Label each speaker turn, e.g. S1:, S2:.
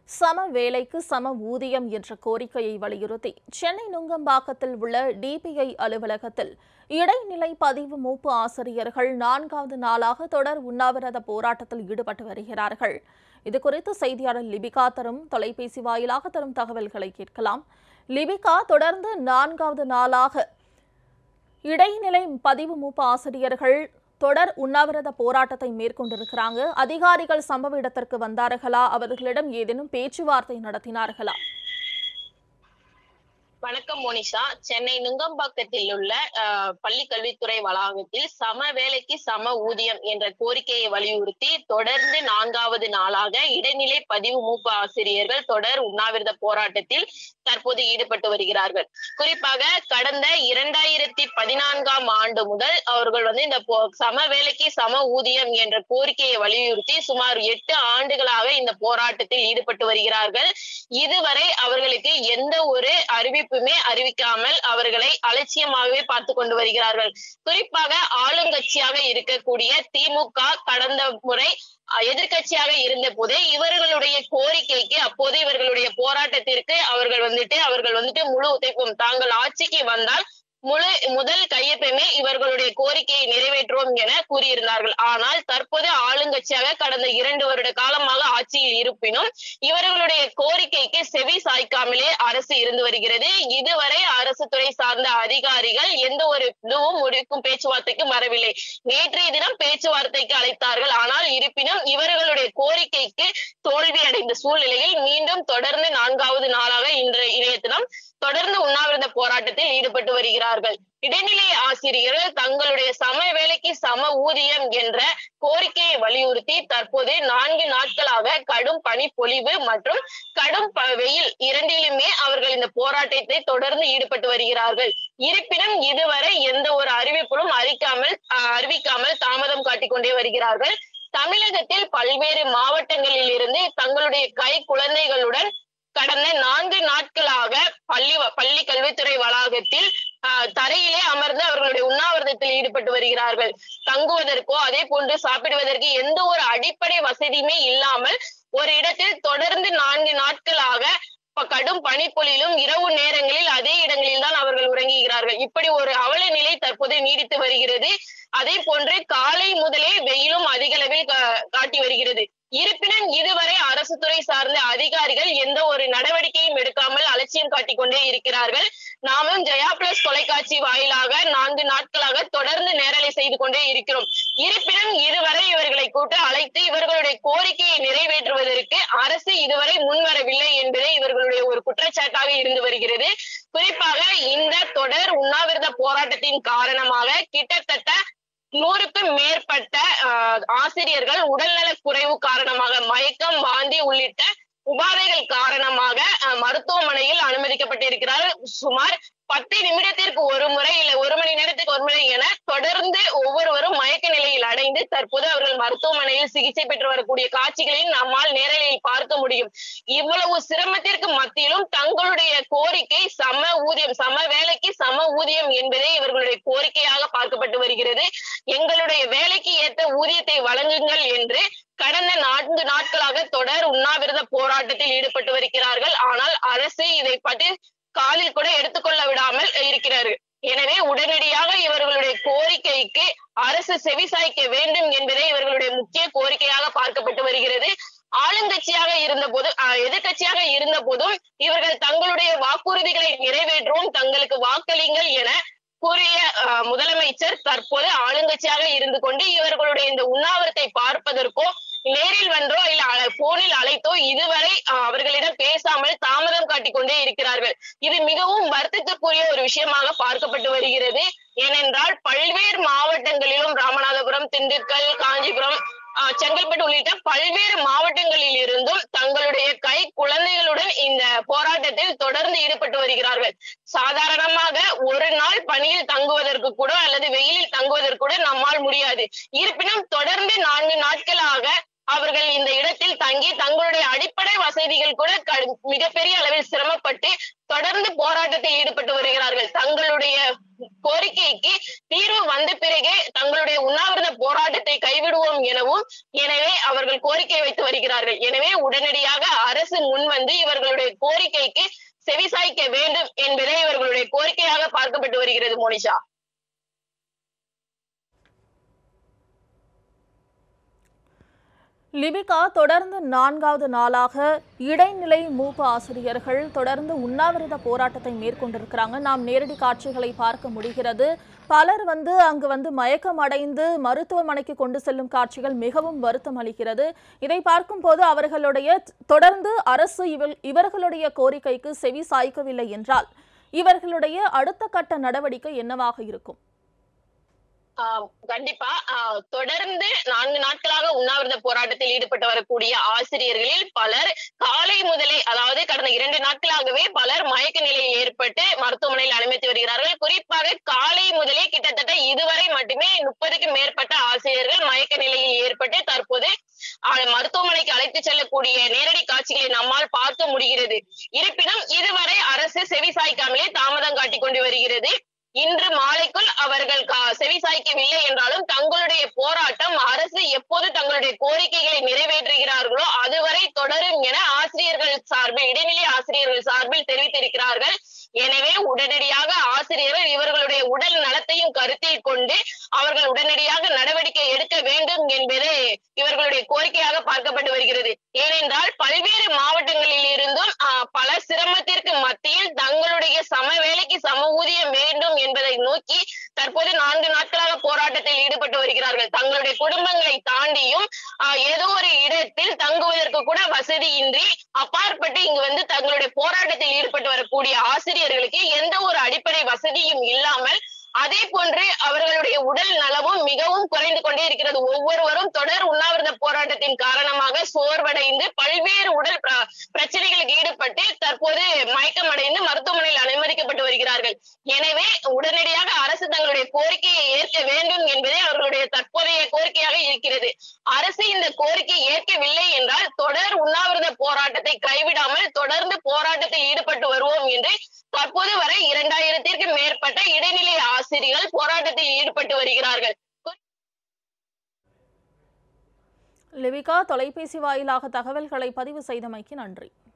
S1: சம வேலைக்கு சம ஊதியம் என்ற கோரிக்கையை வலியுறுத்தி சென்னை நுங்கம்பாக்கத்தில் உள்ள டிபிஐ அலுவலகத்தில் இடைநிலை பதிவு மூப்பு ஆசிரியர்கள் நான்காவது நாளாக தொடர் உண்ணாவிரத போராட்டத்தில் ஈடுபட்டு வருகிறார்கள் இதுகுறித்து செய்தியாளர் லிபிகா தரும் தொலைபேசி வாயிலாக தரும் தகவல்களை கேட்கலாம் லிபிகா தொடர்ந்து நான்காவது நாளாக இடைநிலை பதிவு மூப்பு ஆசிரியர்கள் தொடர் உண்ணாவிரத போராட்டத்தை மேற்கொண்டிருக்கிறாங்க அதிகாரிகள் சம்பவ இடத்திற்கு வந்தார்களா அவர்களிடம் ஏதேனும் பேச்சுவார்த்தை நடத்தினார்களா
S2: வணக்கம் மோனிஷா சென்னை நுங்கம்பாக்கத்தில் உள்ள அஹ், பள்ளி கல்வித்துறை வளாகத்தில் சம வேலைக்கு சம ஊதியம் என்ற கோரிக்கையை வலியுறுத்தி தொடர்ந்து நான்காவது நாளாக இடைநிலை பதிவு மூப்பு ஆசிரியர்கள் தொடர் உண்ணாவிரத போராட்டத்தில் தற்போது ஈடுபட்டு வருகிறார்கள் குறிப்பாக கடந்த இரண்டாயிரத்தி பதினான்காம் ஆண்டு முதல் அவர்கள் வந்து இந்த போ- சம வேலைக்கு சம ஊதியம் என்ற கோரிக்கையை வலியுறுத்தி சுமார் எட்டு ஆண்டுகளாக இந்த போராட்டத்தில் ஈடுபட்டு வருகிறார்கள் இதுவரை அவர்களுக்கு எந்த ஒரு அறிவிப்புமே அறிவிக்காமல் அவர்களை அலட்சியமாகவே பார்த்து கொண்டு வருகிறார்கள் குறிப்பாக ஆளுங்கட்சியாக இருக்கக்கூடிய திமுக கடந்த முறை அஹ், எதிர்க்கட்சியாக இருந்த போதே இவர்களுடைய கோரிக்கைக்கு அப்போது இவர்களுடைய போராட்டத்திற்கு அவர்கள் வந்துட்டு அவர்கள் வந்துட்டு முழு ஒத்துழைப்பும் தாங்கள் ஆட்சிக்கு வந்தால் முழு முதல் கையொப்பமே இவர்களுடைய கோரிக்கையை நிறைவேற்றுவோம் என கூறியிருந்தார்கள் ஆனால் தற்போது ஆளுங்கட்சியாக கடந்த இரண்டு வருட காலமாக ஆட்சியில் இருப்பினும் இவர்களுடைய கோரிக்கைக்கு செவி சாய்க்காமலே அரசு இருந்து வருகிறது இதுவரை அரசு துறை சார்ந்த அதிகாரிகள் எந்த ஒரு இதுவும் முடிக்கும் பேச்சுவார்த்தைக்கு வரவில்லை நேற்றைய தினம் பேச்சுவார்த்தைக்கு அழைத்தார்கள் ஆனால் இருப்பினும் இவர்களுடைய கோரிக்கைக்கு தோல்வி அடைந்த சூழ்நிலையில் மீண்டும் தொடர்ந்து நான்காவது நாளாக இன்றைய இணைய தினம் தொடர்ந்து உண்ணாவிரத போராட்டத்தில் ஈடுபட்டு வருகிறார்கள் இடைநிலை ஆசிரியர்கள் தங்களுடைய சம வேலைக்கு சம ஊதியம் என்ற கோரிக்கையை வலியுறுத்தி தற்போது நான்கு நாட்களாக கடும் பனிப்பொழிவு மற்றும் கடும் ப- வெயில் இரண்டிலுமே அவர்கள் இந்த போராட்டத்தை தொடர்ந்து ஈடுபட்டு வருகிறார்கள் இருப்பினும் இதுவரை எந்த ஒரு அறிவிப்பிலும் அறிக்காமல் அஹ், அறிவிக்காமல் தாமதம் காட்டிக் கொண்டே வருகிறார்கள் தமிழகத்தில் பல்வேறு மாவட்டங்களில் இருந்து தங்களுடைய கை குழந்தைகளுடன் கடந்த நான்கு நாட்களாக பள்ளி பள்ளி கல்வித்துறை வளாகத்தில் ஆஹ், தரையிலே அமர்ந்து அவர்களுடைய உண்ணாவிரதத்தில் ஈடுபட்டு வருகிறார்கள் தங்குவதற்கோ அதே போன்று சாப்பிடுவதற்கு எந்த ஒரு அடிப்படை வசதியுமே இல்லாமல் ஒரு இடத்தில் தொடர்ந்து நான்கு நாட்களாக ப- கடும் பனிப்பொழிலும் இரவு நேரங்களில் அதே இடங்களில் தான் அவர்கள் உறங்குகிறார்கள் இப்படி ஒரு அவல நிலை தற்போது நீடித்து வருகிறது அதே போன்று காலை முதலே வெயிலும் அதிக அளவில் கா- காட்டி வருகிறது இருப்பினும் இதுவரை அரசு துறை சார்ந்த அதிகாரிகள் எந்த ஒரு நடவடிக்கையும் எடுக்காமல் அலட்சியம் காட்டிக் கொண்டே இருக்கிறார்கள் நாமும் ஜெயா பிளஸ் தொலைக்காட்சி வாயிலாக நான்கு நாட்களாக தொடர்ந்து நேரலை செய்து கொண்டே இருக்கிறோம் இருப்பினும் இதுவரை இவர்களை கூட்டு அழைத்து இவர்களுடைய கோரிக்கையை நிறைவேற்றுவதற்கு அரசு இதுவரை முன்வரவில்லை என்பதே இவர்களுடைய ஒரு குற்றச்சாட்டாக இருந்து வருகிறது குறிப்பாக இந்த தொடர் உண்ணாவிரத போராட்டத்தின் காரணமாக கிட்டத்தட்ட நூறுக்கும் மேற்பட்ட ஆஹ், ஆசிரியர்கள் உடல்நலக் குறைவு காரணமாக மயக்கம் வாந்தி உள்ளிட்ட உபாதைகள் காரணமாக ஆஹ், மருத்துவமனையில் அனுமதிக்கப்பட்டிருக்கிறார்கள் சுமார் பத்து நிமிடத்திற்கு ஒரு முறை இல்ல ஒரு மணி நேரத்துக்கு ஒரு முறை என தொடர்ந்து ஒவ்வொருவரும் மயக்க நிலையில் அடைந்து தற்போது அவர்கள் மருத்துவமனையில் சிகிச்சை பெற்று வரக்கூடிய காட்சிகளையும் நம்மால் நேரலையில் பார்க்க முடியும் இவ்வளவு சிரமத்திற்கு மத்தியிலும் தங்களுடைய கோரிக்கை சம ஊதியம் சம வேலைக்கு சம ஊதியம் என்பதே இவர்களுடைய கோரிக்கையாக பார்க்கப்பட்டு வருகிறது எங்களுடைய வேலைக்கு ஏற்ற ஊதியத்தை வழங்குங்கள் என்று கடந்த நான்கு நாட்களாக தொடர் உண்ணாவிரத போராட்டத்தில் ஈடுபட்டு வருகிறார்கள் ஆனால் அரசு இதை பற்றி காலில் கூட எடுத்துக்கொள்ள விடாமல் இருக்கிறார்கள் எனவே உடனடியாக இவர்களுடைய கோரிக்கைக்கு அரசு செவிசாய்க்க வேண்டும் என்பதே இவர்களுடைய முக்கிய கோரிக்கையாக பார்க்கப்பட்டு வருகிறது ஆளுங்கட்சியாக இருந்த போது எதிர்கட்சியாக இருந்த போதும் இவர்கள் தங்களுடைய வாக்குறுதிகளை நிறைவேற்றவும் தங்களுக்கு வாக்களிங்கள் என கூறிய அஹ், முதலமைச்சர் தற்போது ஆளுங்கட்சியாக இருந்து கொண்டு இவர்களுடைய இந்த உண்ணாவிரத்தை பார்ப்பதற்கோ நேரில் வென்றோ இல்ல அழ- போனில் அழைத்தோ இதுவரை அஹ், அவர்களிடம் பேசாமல் தாமதம் காட்டிக் கொண்டே இருக்கிறார்கள் இது மிகவும் வருத்தத்துக்குரிய ஒரு விஷயமாக பார்க்கப்பட்டு வருகிறது ஏனென்றால் பல்வேறு மாவட்டங்களிலும் ராமநாதபுரம் திண்டுக்கல் காஞ்சிபுரம் ஆஹ், செங்கல்பட்டு உள்ளிட்ட பல்வேறு மாவட்டங்களில் இருந்தும் தங்களுடைய கை குழந்தைகளுடன் இந்த போராட்டத்தில் தொடர்ந்து ஈடுபட்டு வருகிறார்கள் சாதாரணமாக ஒரு நாள் பணியில் தங்குவதற்கு கூட அல்லது வெயிலில் தங்குவதற்கு கூட நம்மால் முடியாது இருப்பினும் தொடர்ந்து நான்கு நாட்களாக அவர்கள் இந்த இடத்தில் தங்கி தங்களுடைய அடிப்படை வசதிகள் கூட கடு- மிகப்பெரிய அளவில் சிரமப்பட்டு தொடர்ந்து போராட்டத்தில் ஈடுபட்டு வருகிறார்கள் தங்களுடைய கோரிக்கைக்கு தீர்வு வந்த பிறகே தங்களுடைய உண்ணாவிரத போராட்டத்தை கைவிடுவோம் எனவும் எனவே அவர்கள் கோரிக்கை வைத்து வருகிறார்கள் எனவே உடனடியாக அரசு முன் வந்து இவர்களுடைய கோரிக்கைக்கு செவிசாய்க்க வேண்டும் என்பதே இவர்களுடைய கோரிக்கையாக பார்க்கப்பட்டு வருகிறது மோனிஷா
S1: லிபிகா தொடர்ந்து நான்காவது நாளாக இடைநிலை மூப்பு ஆசிரியர்கள் தொடர்ந்து உண்ணாவிரத போராட்டத்தை மேற்கொண்டிருக்கிறாங்க நாம் நேரடி காட்சிகளை பார்க்க முடிகிறது பலர் வந்து அங்கு வந்து மயக்கம் அடைந்து மருத்துவமனைக்கு கொண்டு செல்லும் காட்சிகள் மிகவும் வருத்தம் அளிக்கிறது இதை பார்க்கும்போது அவர்களுடைய தொடர்ந்து அரசு இவள் இவர்களுடைய கோரிக்கைக்கு செவி சாய்க்கவில்லை என்றால் இவர்களுடைய அடுத்த கட்ட நடவடிக்கை என்னவாக இருக்கும்
S2: ஆஹ் கண்டிப்பா ஆஹ் தொடர்ந்து நான்கு நாட்களாக உண்ணாவிரத போராட்டத்தில் ஈடுபட்டு வரக்கூடிய ஆசிரியர்களில் பலர் காலை முதலே அதாவது கடந்த இரண்டு நாட்களாகவே பலர் மயக்க நிலையில் ஏற்பட்டு மருத்துவமனையில் அனுமதித்து வருகிறார்கள் குறிப்பாக காலை முதலே கிட்டத்தட்ட இதுவரை மட்டுமே முப்பதுக்கும் மேற்பட்ட ஆசிரியர்கள் மயக்க நிலையில் ஏற்பட்டு தற்போது ஆஹ் மருத்துவமனைக்கு அழைத்து செல்லக்கூடிய நேரடி காட்சிகளை நம்மால் பார்க்க முடிகிறது இருப்பினும் இதுவரை அரசு செவி சாய்க்காமலே தாமதம் காட்டிக் கொண்டு வருகிறது இன்று மாலைக்குள் அவர்கள் கா- செவி சாய்க்கவில்லை என்றாலும் தங்களுடைய போராட்டம் அரசு எப்போது தங்களுடைய கோரிக்கைகளை நிறைவேற்றுகிறார்களோ அதுவரை தொடரும் என ஆசிரியர்கள் சார்பில் இடைநிலை ஆசிரியர்கள் சார்பில் தெரிவித்திருக்கிறார்கள் எனவே உடனடியாக ஆசிரியர்கள் இவர்களுடைய உடல் நலத்தையும் கருத்தில் கொண்டு அவர்கள் உடனடியாக நடவடிக்கை எடுக்க வேண்டும் என்பதே இவர்களுடைய கோரிக்கையாக பார்க்கப்பட்டு வருகிறது ஏனென்றால் பல்வேறு மாவட்டங்களில் இருந்தும் ஆஹ், பல சிரமத்திற்கு மத்தியில் தங்களுடைய சம வேலைக்கு சம ஊதியம் வேண்டும் என்பதை நோக்கி தற்போது நான்கு நாட்களாக போராட்டத்தில் ஈடுபட்டு வருகிறார்கள் தங்களுடைய குடும்பங்களை தாண்டியும் ஆஹ், ஏதோ ஒரு இடத்தில் தங்குவதற்கு கூட வசதியின்றி அப்பாற்பட்டு இங்கு வந்து தங்களுடைய போராட்டத்தில் ஈடுபட்டு வரக்கூடிய ஆசிரியர்களுக்கு எந்த ஒரு அடிப்படை வசதியும் இல்லாமல் அதே போன்று அவர்களுடைய உடல் நலமும் மிகவும் குறைந்து கொண்டே இருக்கிறது ஒவ்வொருவரும் தொடர் உண்ணாவிரத போராட்டத்தின் காரணமாக சோர்வடைந்து பல்வேறு உடல் பிர- பிரச்சனைகளுக்கு ஈடுபட்டு தற்போது மயக்கமடைந்து மருத்துவமனையில் அனுமதிக்கப்பட்டு வருகிறார்கள் எனவே உடனடியாக அரசு தங்களுடைய கோரிக்கையை ஏற்க வேண்டும் என்பதே அவர்களுடைய தற்போதைய கோரிக்கையாக இருக்கிறது அரசு இந்த கோரிக்கை ஏற்கவில்லை என்றால் தொடர் உண்ணாவிரத போராட்டத்தை கைவிடாமல் தொடர்ந்து போராட்டத்தில் ஈடுபட்டு வருவோம் என்று தற்போது வரை இரண்டாயிரத்திற்கும் மேற்பட்ட இடைநிலை ஆசிரியர்கள் போராட்டத்தில் ஈடுபட்டு வருகிறார்கள்
S1: லிபிகா தொலைபேசி வாயிலாக தகவல்களை பதிவு செய்தமைக்கு நன்றி